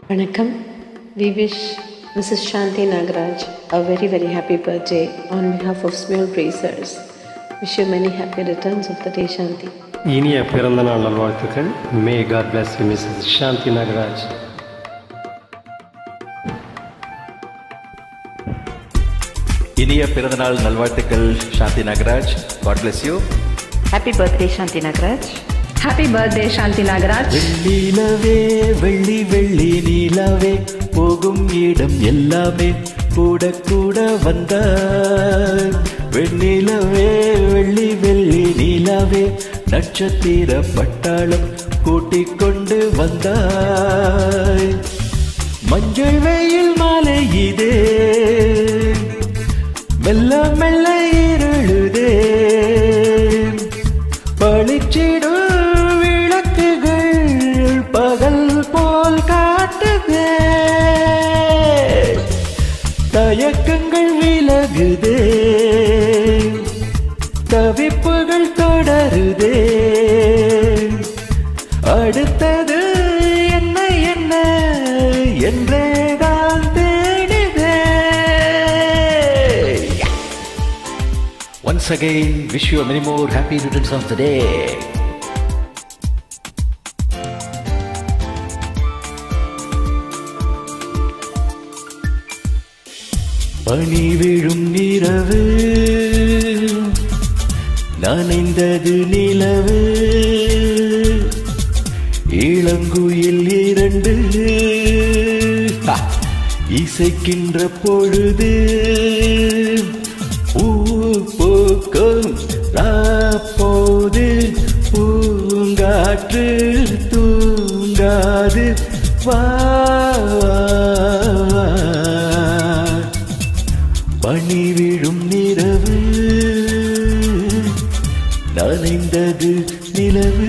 Vanakkam. We wish Mrs. Shanti Nagaraj a very, very happy birthday on behalf of Smule Bracers. Wish you many happy returns of the day, Shanti. இனிய பிறந்தநாள் நல்வாழ்த்துக்கள் may God bless you Mrs Shanti Nagaraj இனிய பிறந்தநாள் நல்வாழ்த்துக்கள் Shanti Nagaraj God bless you Happy birthday, Shanti Nagraj. Happy birthday, Shanti Nagaraj. வெள்ளிலவே வெள்ளி வெள்ளி நீலவே போகும் இடம் எல்லாமே கூட கூட வந்த வெண்ணிலவே வெள்ளி வெள்ளி நீலவே நட்சத்திர பட்டாளம் கூட்டிக் கொண்டு வந்தாய் மஞ்சள் வெயில் மாலை இதே மெல்ல மெல்ல இருளுதே பளிச்சிடும் விளக்குகள் பகல் போல் காட்டுதே தயக்கங்கள் விலகுதே தவிப்புகள் தொடருதே அடுத்தது என்ன என்ன என்றே தான் தேடுதே Once again, wish you many more happy returns of the day. பனி விழும் நிறவு நனைந்தது நிலவு இளங்குயில் இரண்டு ஹா, இசைக்கின்ற பொழுது பூ பூக்கும் ராப்போது பூங்காற்று தூங்காது வா வா. பனி விழும் நிறவு நனைந்தது நிலவு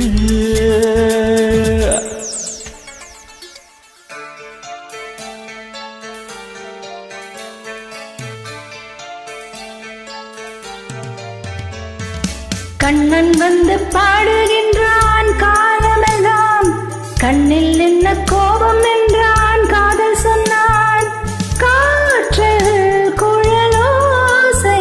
கண்ணன் வந்து பாடுகின்றான் காலமெல்லாம் கண்ணில் என்ன கோபம் என்றான் காதல் சொன்னான் காற்று குழலோசை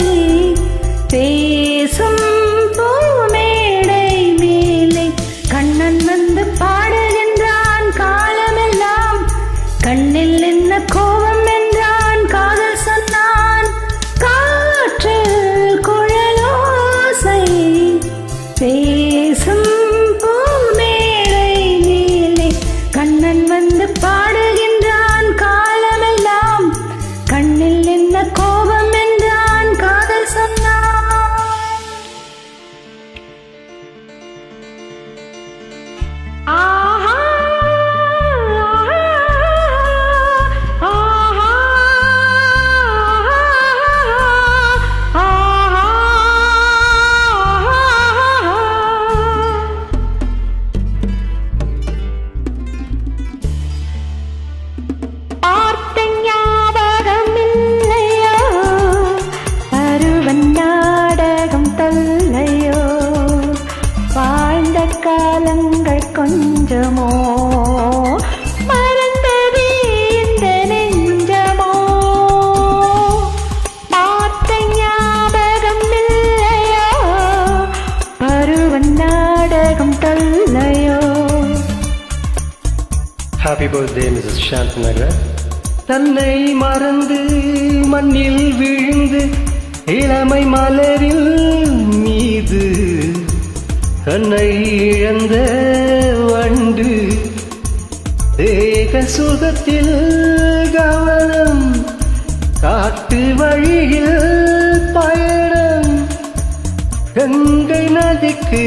பேசும் பூமேடை மேலே கண்ணன் வந்து பாடுகின்றான் காலமெல்லாம் கண்ணில் என்ன கோபம் என்றான் காதல் சொன்னான் காற்று குழலோசை பேசும் பூமேடை மேலே கண்ணன் வந்து பாடுகின்றான் காலமெல்லாம் கண்ணில் என்ன கோபம் என்றான் காதல் சொன்னான் ஆஹா ஆஹா ஆஹா பார்த்த ஞாபகம் இல்லையோ பருவன் நாடகம் தொல்லையோ வாழ்ந்த காலங்கள் கொஞ்சமோ மறந்தது இந்த நெஞ்சமோ பார்த்த ஞாபகம் இல்லையோ பருவன் நாடகம் தொல்லையோ happy birthday Mrs Shanti Nagaraj தன்னை மறந்து மண்ணில் விழுந்து இளமை மலரில் மீது தன்னை இழந்த வண்டு தேக சுகத்தில் கவனம் காட்டு வழியில் பயணம் கங்கை நதிக்கு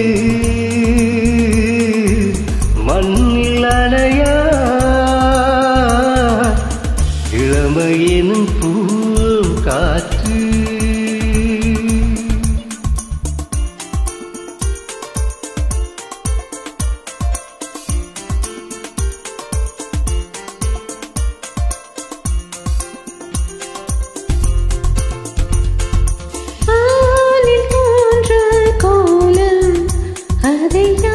மண்ணில் அணையா இளமையினும் பூ காற்று ஆலில் தோன்ற கோலம் அதை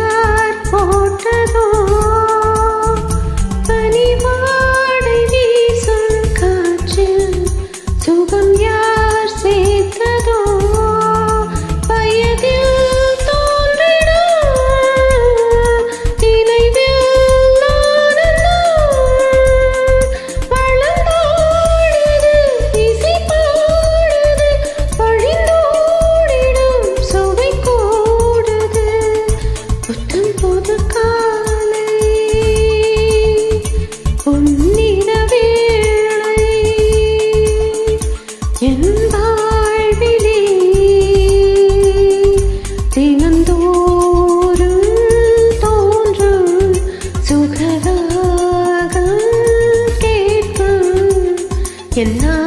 என்ன